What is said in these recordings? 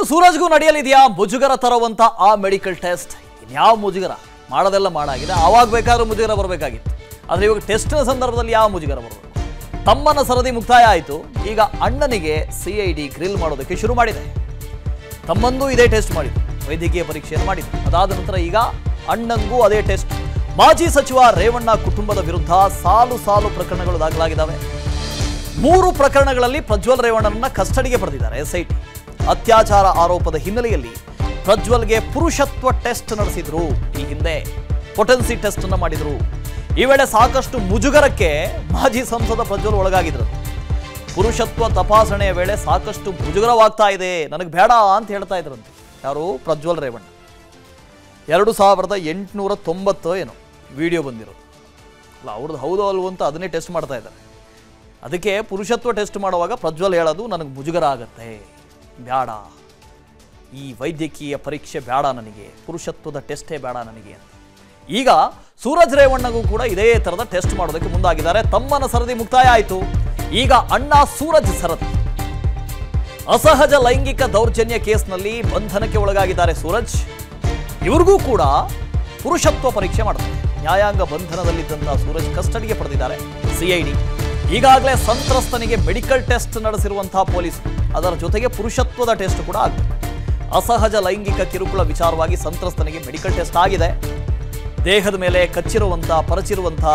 ಇನ್ನು ಸೂರಜ್ಗೂ ನಡೆಯಲಿದೆಯಾ ಮುಜುಗರ ತರುವಂತ ಆ ಮೆಡಿಕಲ್ ಟೆಸ್ಟ್ ಇನ್ಯಾವ ಮುಜುಗರ ಮಾಡೋದೆಲ್ಲ ಮಾಡಾಗಿದೆ ಆವಾಗ ಬೇಕಾದ್ರೂ ಮುಜುಗರ ಬರಬೇಕಾಗಿತ್ತು ಆದರೆ ಇವಾಗ ಟೆಸ್ಟ್ನ ಸಂದರ್ಭದಲ್ಲಿ ಯಾವ ಮುಜುಗರ ಬರಬೇಕು ತಮ್ಮನ ಸರದಿ ಮುಕ್ತಾಯ ಆಯಿತು ಈಗ ಅಣ್ಣನಿಗೆ ಸಿ ಐ ಡಿ ಗ್ರಿಲ್ ಮಾಡೋದಕ್ಕೆ ಶುರು ಮಾಡಿದೆ ತಮ್ಮಂದು ಇದೇ ಟೆಸ್ಟ್ ಮಾಡಿದ್ರು ವೈದ್ಯಕೀಯ ಪರೀಕ್ಷೆಯನ್ನು ಮಾಡಿದ್ರು ಅದಾದ ನಂತರ ಈಗ ಅಣ್ಣಂಗೂ ಅದೇ ಟೆಸ್ಟ್ ಮಾಜಿ ಸಚಿವ ರೇವಣ್ಣ ಕುಟುಂಬದ ವಿರುದ್ಧ ಸಾಲು ಸಾಲು ಪ್ರಕರಣಗಳು ದಾಖಲಾಗಿದ್ದಾವೆ ಮೂರು ಪ್ರಕರಣಗಳಲ್ಲಿ ಪ್ರಜ್ವಲ್ ರೇವಣ್ಣನನ್ನ ಕಸ್ಟಡಿಗೆ ಪಡೆದಿದ್ದಾರೆ ಎಸ್ಐಟಿ ಅತ್ಯಾಚಾರ ಆರೋಪದ ಹಿನ್ನೆಲೆಯಲ್ಲಿ ಪ್ರಜ್ವಲ್ಗೆ ಪುರುಷತ್ವ ಟೆಸ್ಟ್ ನಡೆಸಿದ್ರು ಈ ಹಿಂದೆ ಪೊಟೆನ್ಸಿ ಟೆಸ್ಟ್ ಅನ್ನ ಮಾಡಿದ್ರು ಈ ವೇಳೆ ಸಾಕಷ್ಟು ಮುಜುಗರಕ್ಕೆ ಮಾಜಿ ಸಂಸದ ಪ್ರಜ್ವಲ್ ಒಳಗಾಗಿದ್ರು ಪುರುಷತ್ವ ತಪಾಸಣೆಯ ವೇಳೆ ಸಾಕಷ್ಟು ಮುಜುಗರವಾಗ್ತಾ ಇದೆ ನನಗೆ ಬೇಡ ಅಂತ ಹೇಳ್ತಾ ಇದ್ರಂತೆ ಯಾರು ಪ್ರಜ್ವಲ್ ರೇವಣ್ಣ ಎರಡು ಸಾವಿರದ ಎಂಟುನೂರ ತೊಂಬತ್ತು ಏನೋ ವಿಡಿಯೋ ಬಂದಿರೋದು ಅಲ್ಲ ಅವ್ರದ್ದು ಹೌದೋ ಅಲ್ವೋ ಅಂತ ಅದನ್ನೇ ಟೆಸ್ಟ್ ಮಾಡ್ತಾ ಇದ್ದಾರೆ ಅದಕ್ಕೆ ಪುರುಷತ್ವ ಟೆಸ್ಟ್ ಮಾಡುವಾಗ ಪ್ರಜ್ವಲ್ ಹೇಳೋದು ನನಗೆ ಮುಜುಗರ ಆಗತ್ತೆ ಬೇಡ ಈ ವೈದ್ಯಕೀಯ ಪರೀಕ್ಷೆ ಬೇಡ ನನಗೆ ಪುರುಷತ್ವದ ಟೆಸ್ಟೇ ಬೇಡ ನನಗೆ ಅಂತ ಈಗ ಸೂರಜ್ ರೇವಣ್ಣಗೂ ಕೂಡ ಇದೇ ಥರದ ಟೆಸ್ಟ್ ಮಾಡೋದಕ್ಕೆ ಮುಂದಾಗಿದ್ದಾರೆ ತಮ್ಮನ ಸರದಿ ಮುಕ್ತಾಯ ಆಯಿತು ಈಗ ಅಣ್ಣ ಸೂರಜ್ ಸರದಿ ಅಸಹಜ ಲೈಂಗಿಕ ದೌರ್ಜನ್ಯ ಕೇಸ್ನಲ್ಲಿ ಬಂಧನಕ್ಕೆ ಒಳಗಾಗಿದ್ದಾರೆ ಸೂರಜ್ ಇವ್ರಿಗೂ ಕೂಡ ಪುರುಷತ್ವ ಪರೀಕ್ಷೆ ಮಾಡ್ತಾರೆ ನ್ಯಾಯಾಂಗ ಬಂಧನದಲ್ಲಿದ್ದಂತಹ ಸೂರಜ್ ಕಸ್ಟಡಿಗೆ ಪಡೆದಿದ್ದಾರೆ ಸಿಐಡಿ ಈಗಾಗಲೇ ಸಂತ್ರಸ್ತನಿಗೆ ಮೆಡಿಕಲ್ ಟೆಸ್ಟ್ ನಡೆಸಿರುವಂತಹ ಪೊಲೀಸ್ ಅದರ ಜೊತೆಗೆ ಪುರುಷತ್ವದ ಟೆಸ್ಟ್ ಕೂಡ ಆಗಿದೆ ಅಸಹಜ ಲೈಂಗಿಕ ಕಿರುಕುಳ ವಿಚಾರವಾಗಿ ಸಂತ್ರಸ್ತನಿಗೆ ಮೆಡಿಕಲ್ ಟೆಸ್ಟ್ ಆಗಿದೆ ದೇಹದ ಮೇಲೆ ಕಚ್ಚಿರುವಂಥ ಪರಚಿರುವಂಥ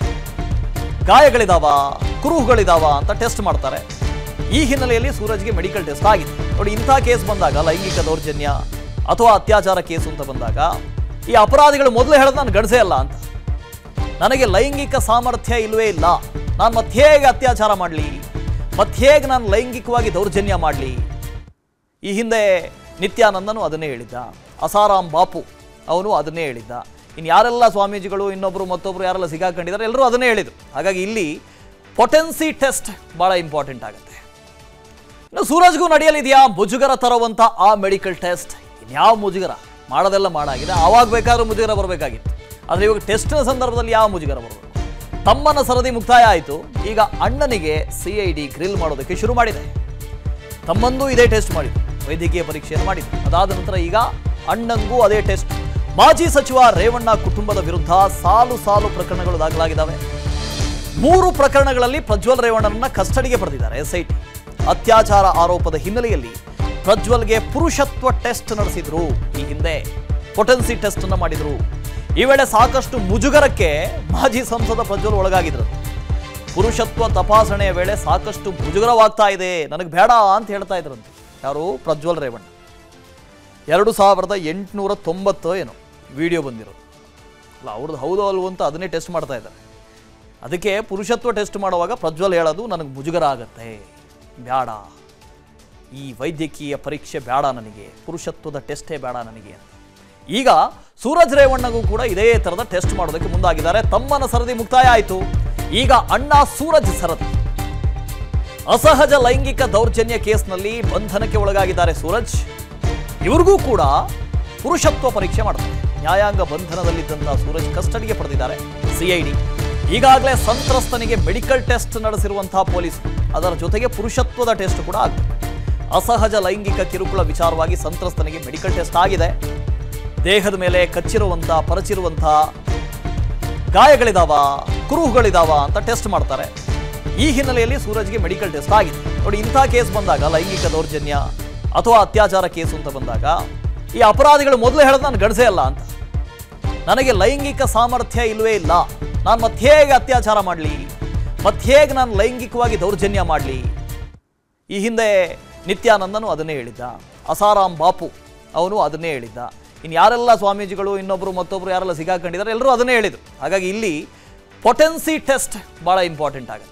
ಗಾಯಗಳಿದಾವ ಕುರುಹುಗಳಿದಾವ ಅಂತ ಟೆಸ್ಟ್ ಮಾಡ್ತಾರೆ ಈ ಹಿನ್ನೆಲೆಯಲ್ಲಿ ಸೂರಜ್ಗೆ ಮೆಡಿಕಲ್ ಟೆಸ್ಟ್ ಆಗಿದೆ ನೋಡಿ ಇಂಥ ಕೇಸ್ ಬಂದಾಗ ಲೈಂಗಿಕ ದೌರ್ಜನ್ಯ ಅಥವಾ ಅತ್ಯಾಚಾರ ಕೇಸು ಅಂತ ಬಂದಾಗ ಈ ಅಪರಾಧಿಗಳು ಮೊದಲು ಹೇಳೋದು ನಾನು ಗಡಸೇ ಅಲ್ಲ ಅಂತ ನನಗೆ ಲೈಂಗಿಕ ಸಾಮರ್ಥ್ಯ ಇಲ್ಲವೇ ಇಲ್ಲ ನಾನು ಮತ್ತೆ ಹೇಗೆ ಅತ್ಯಾಚಾರ ಮಾಡಲಿ ಮತ್ತೆ ಹೇಗೆ ನಾನು ಲೈಂಗಿಕವಾಗಿ ದೌರ್ಜನ್ಯ ಮಾಡಲಿ ಈ ಹಿಂದೆ ನಿತ್ಯಾನಂದನು ಅದನ್ನೇ ಹೇಳಿದ್ದ ಅಸಾರಾಮ್ ಬಾಪು ಅವನು ಅದನ್ನೇ ಹೇಳಿದ್ದ ಇನ್ನು ಯಾರೆಲ್ಲ ಸ್ವಾಮೀಜಿಗಳು ಇನ್ನೊಬ್ಬರು ಮತ್ತೊಬ್ಬರು ಯಾರೆಲ್ಲ ಸಿಗಾಕೊಂಡಿದ್ದಾರೆ ಎಲ್ಲರೂ ಅದನ್ನೇ ಹೇಳಿದರು ಹಾಗಾಗಿ ಇಲ್ಲಿ ಪೊಟೆನ್ಸಿ ಟೆಸ್ಟ್ ಭಾಳ ಇಂಪಾರ್ಟೆಂಟ್ ಆಗುತ್ತೆ ಇನ್ನು ಸೂರಜ್ಗೂ ನಡೆಯಲಿದೆಯಾ ಮುಜುಗರ ತರುವಂತ ಆ ಮೆಡಿಕಲ್ ಟೆಸ್ಟ್ ಇನ್ಯಾವ ಮುಜುಗರ ಮಾಡೋದೆಲ್ಲ ಮಾಡಾಗಿದೆ ಆವಾಗ ಬೇಕಾದ್ರೂ ಮುಜುಗರ ಬರಬೇಕಾಗಿತ್ತು ಆದರೆ ಇವಾಗ ಟೆಸ್ಟ್ನ ಸಂದರ್ಭದಲ್ಲಿ ಯಾವ ಮುಜುಗರ ಬರಬೇಕು ತಮ್ಮನ ಸರದಿ ಮುಕ್ತಾಯ ಆಯಿತು ಈಗ ಅಣ್ಣನಿಗೆ ಸಿ ಐ ಡಿ ಗ್ರಿಲ್ ಮಾಡೋದಕ್ಕೆ ಶುರು ಮಾಡಿದೆ ತಮ್ಮಂದು ಇದೇ ಟೆಸ್ಟ್ ಮಾಡಿದ್ರು ವೈದ್ಯಕೀಯ ಪರೀಕ್ಷೆಯನ್ನು ಮಾಡಿದ್ರು ಅದಾದ ನಂತರ ಈಗ ಅಣ್ಣಂಗೂ ಅದೇ ಟೆಸ್ಟ್ ಮಾಜಿ ಸಚಿವ ರೇವಣ್ಣ ಕುಟುಂಬದ ವಿರುದ್ಧ ಸಾಲು ಸಾಲು ಪ್ರಕರಣಗಳು ದಾಖಲಾಗಿದ್ದಾವೆ ಮೂರು ಪ್ರಕರಣಗಳಲ್ಲಿ ಪ್ರಜ್ವಲ್ ರೇವಣ್ಣನನ್ನ ಕಸ್ಟಡಿಗೆ ಪಡೆದಿದ್ದಾರೆ ಎಸ್ಐಟಿ ಅತ್ಯಾಚಾರ ಆರೋಪದ ಹಿನ್ನೆಲೆಯಲ್ಲಿ ಪ್ರಜ್ವಲ್ಗೆ ಪುರುಷತ್ವ ಟೆಸ್ಟ್ ನಡೆಸಿದ್ರು ಈ ಹಿಂದೆ ಪೊಟೆನ್ಸಿ ಟೆಸ್ಟ್ ಅನ್ನ ಮಾಡಿದ್ರು ಈ ವೇಳೆ ಸಾಕಷ್ಟು ಮುಜುಗರಕ್ಕೆ ಮಾಜಿ ಸಂಸದ ಪ್ರಜ್ವಲ್ ಒಳಗಾಗಿದ್ರು ಪುರುಷತ್ವ ತಪಾಸಣೆಯ ವೇಳೆ ಸಾಕಷ್ಟು ಮುಜುಗರವಾಗ್ತಾ ಇದೆ ನನಗೆ ಬೇಡ ಅಂತ ಹೇಳ್ತಾ ಇದ್ರಂತೆ ಯಾರು ಪ್ರಜ್ವಲ್ ರೇವಣ್ಣ ಎರಡು ಸಾವಿರದ ಎಂಟುನೂರ ತೊಂಬತ್ತು ಏನೋ ವಿಡಿಯೋ ಬಂದಿರೋದು ಅಲ್ಲ ಅವ್ರದ್ದು ಹೌದೋ ಅಲ್ವೋ ಅಂತ ಅದನ್ನೇ ಟೆಸ್ಟ್ ಮಾಡ್ತಾ ಇದ್ದಾರೆ ಅದಕ್ಕೆ ಪುರುಷತ್ವ ಟೆಸ್ಟ್ ಮಾಡುವಾಗ ಪ್ರಜ್ವಲ್ ಹೇಳೋದು ನನಗೆ ಮುಜುಗರ ಆಗತ್ತೆ ಬೇಡ ಈ ವೈದ್ಯಕೀಯ ಪರೀಕ್ಷೆ ಬೇಡ ನನಗೆ ಪುರುಷತ್ವದ ಟೆಸ್ಟೇ ಬೇಡ ನನಗೆ ಅಂತ ಈಗ ಸೂರಜ್ ರೇವಣ್ಣಗೂ ಕೂಡ ಇದೇ ಥರದ ಟೆಸ್ಟ್ ಮಾಡೋದಕ್ಕೆ ಮುಂದಾಗಿದ್ದಾರೆ ತಮ್ಮನ ಸರದಿ ಮುಕ್ತಾಯ ಆಯಿತು ಈಗ ಅಣ್ಣ ಸೂರಜ್ ಸರದಿ ಅಸಹಜ ಲೈಂಗಿಕ ದೌರ್ಜನ್ಯ ಕೇಸ್ನಲ್ಲಿ ಬಂಧನಕ್ಕೆ ಒಳಗಾಗಿದ್ದಾರೆ ಸೂರಜ್ ಇವ್ರಿಗೂ ಕೂಡ ಪುರುಷತ್ವ ಪರೀಕ್ಷೆ ಮಾಡ್ತಾರೆ ನ್ಯಾಯಾಂಗ ಬಂಧನದಲ್ಲಿದ್ದಂತಹ ಸೂರಜ್ ಕಸ್ಟಡಿಗೆ ಪಡೆದಿದ್ದಾರೆ ಸಿಐಡಿ ಈಗಾಗಲೇ ಸಂತ್ರಸ್ತನಿಗೆ ಮೆಡಿಕಲ್ ಟೆಸ್ಟ್ ನಡೆಸಿರುವಂತಹ ಪೊಲೀಸ್ ಅದರ ಜೊತೆಗೆ ಪುರುಷತ್ವದ ಟೆಸ್ಟ್ ಕೂಡ ಆಗಿದೆ ಅಸಹಜ ಲೈಂಗಿಕ ಕಿರುಕುಳ ವಿಚಾರವಾಗಿ ಸಂತ್ರಸ್ತನಿಗೆ ಮೆಡಿಕಲ್ ಟೆಸ್ಟ್ ಆಗಿದೆ ದೇಹದ ಮೇಲೆ ಕಚ್ಚಿರುವಂಥ ಪರಚಿರುವಂಥ ಗಾಯಗಳಿದಾವ ಕುರುಹುಗಳಿದಾವ ಅಂತ ಟೆಸ್ಟ್ ಮಾಡ್ತಾರೆ ಈ ಹಿನ್ನೆಲೆಯಲ್ಲಿ ಸೂರಜ್ಗೆ ಮೆಡಿಕಲ್ ಟೆಸ್ಟ್ ಆಗಿದೆ ನೋಡಿ ಇಂಥ ಕೇಸ್ ಬಂದಾಗ ಲೈಂಗಿಕ ದೌರ್ಜನ್ಯ ಅಥವಾ ಅತ್ಯಾಚಾರ ಕೇಸು ಅಂತ ಬಂದಾಗ ಈ ಅಪರಾಧಿಗಳು ಮೊದಲು ಹೇಳೋದು ನಾನು ಗಡಸೇ ಅಲ್ಲ ಅಂತ ನನಗೆ ಲೈಂಗಿಕ ಸಾಮರ್ಥ್ಯ ಇಲ್ಲವೇ ಇಲ್ಲ ನಾನು ಮತ್ತೆ ಹೇಗೆ ಅತ್ಯಾಚಾರ ಮಾಡಲಿ ಮತ್ತೆ ಹೇಗೆ ನಾನು ಲೈಂಗಿಕವಾಗಿ ದೌರ್ಜನ್ಯ ಮಾಡಲಿ ಈ ಹಿಂದೆ ನಿತ್ಯಾನಂದನು ಅದನ್ನೇ ಹೇಳಿದ್ದ ಅಸಾರಾಮ್ ಬಾಪು ಅವನು ಅದನ್ನೇ ಹೇಳಿದ್ದ ಇನ್ನು ಯಾರೆಲ್ಲ ಸ್ವಾಮೀಜಿಗಳು ಇನ್ನೊಬ್ಬರು ಮತ್ತೊಬ್ಬರು ಯಾರೆಲ್ಲ ಸಿಗಾಕೊಂಡಿದ್ದಾರೆ ಎಲ್ಲರೂ ಅದನ್ನೇ ಹೇಳಿದರು ಹಾಗಾಗಿ ಇಲ್ಲಿ ಪೊಟೆನ್ಸಿ ಟೆಸ್ಟ್ ಭಾಳ ಇಂಪಾರ್ಟೆಂಟ್ ಆಗುತ್ತೆ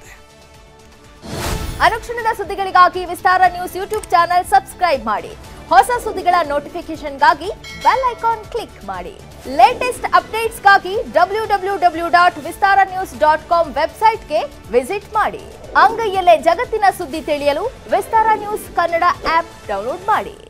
ಅನುಕ್ಷಣದ ಸುದ್ದಿಗಳಿಗಾಗಿ Vistara news YouTube channel subscribe ಮಾಡಿ ಹೊಸ ಸುದ್ದಿಗಳ ನೋಟಿಫಿಕೇಶನ್ಗಾಗಿ ಬೆಲ್ ಐಕಾನ್ ಕ್ಲಿಕ್ ಮಾಡಿ ಲೇಟೆಸ್ಟ್ ಅಪ್ಡೇಟ್ಸ್ಗಾಗಿ W W W dot Vistara news dot com ವೆಬ್ಸೈಟ್ಗೆ ವಿಸಿಟ್ ಮಾಡಿ ಅಂಗೈಯಲ್ಲೇ ಜಗತ್ತಿನ ಸುದ್ದಿ ತಿಳಿಯಲು Vistara news Kannada app download ಮಾಡಿ